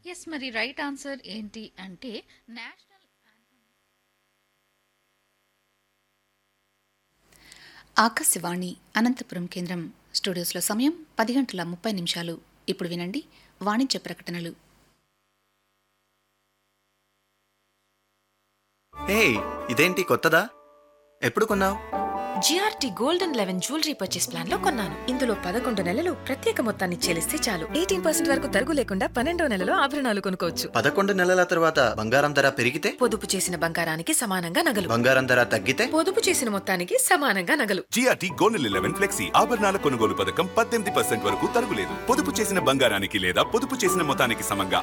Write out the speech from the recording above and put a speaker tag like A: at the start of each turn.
A: yes మరి right answer ఏంటి అంటే నేషనల్
B: ఆకాశవాణి అనంతపురం కేంద్రం స్టూడియోస్లో సమయం పది గంటల ముప్పై నిమిషాలు ఇప్పుడు వినండి వాణిజ్య ప్రకటనలు
C: హే ఇదేంటి కొత్తదా ఎప్పుడు కొన్నావు
D: GRT golden eleven jewellery purchase plan లో కొన్నాను ఇందులో పదకొండు నెలలు ప్రత్యేక మొత్తాన్ని చెల్లిస్తే చాలు ఎయిటీన్ పర్సెంట్ వరకు తరుగు లేకుండా పన్నెండో నెలలో ఆభరణాలు కొనుక్కోవచ్చు
C: పదకొండు నెలల తర్వాత బంగారం ధర పెరిగితే
D: పొదుపు చేసిన బంగారానికి సమానంగా నగలు
C: బంగారం ధర తగ్గితే
D: పొదుపు చేసిన మొత్తానికి సమానంగా నగలు
E: జిఆర్టీ గోల్డెన్ లెవెన్ ఫ్లెక్సీ ఆభరణాల కొనుగోలు పథకం పద్దెనిమిది పర్సెంట్ వరకు తరుగులేదు పొదుపు చేసిన బంగారానికి లేదా పొదుపు చేసిన మొత్తానికి సమంగా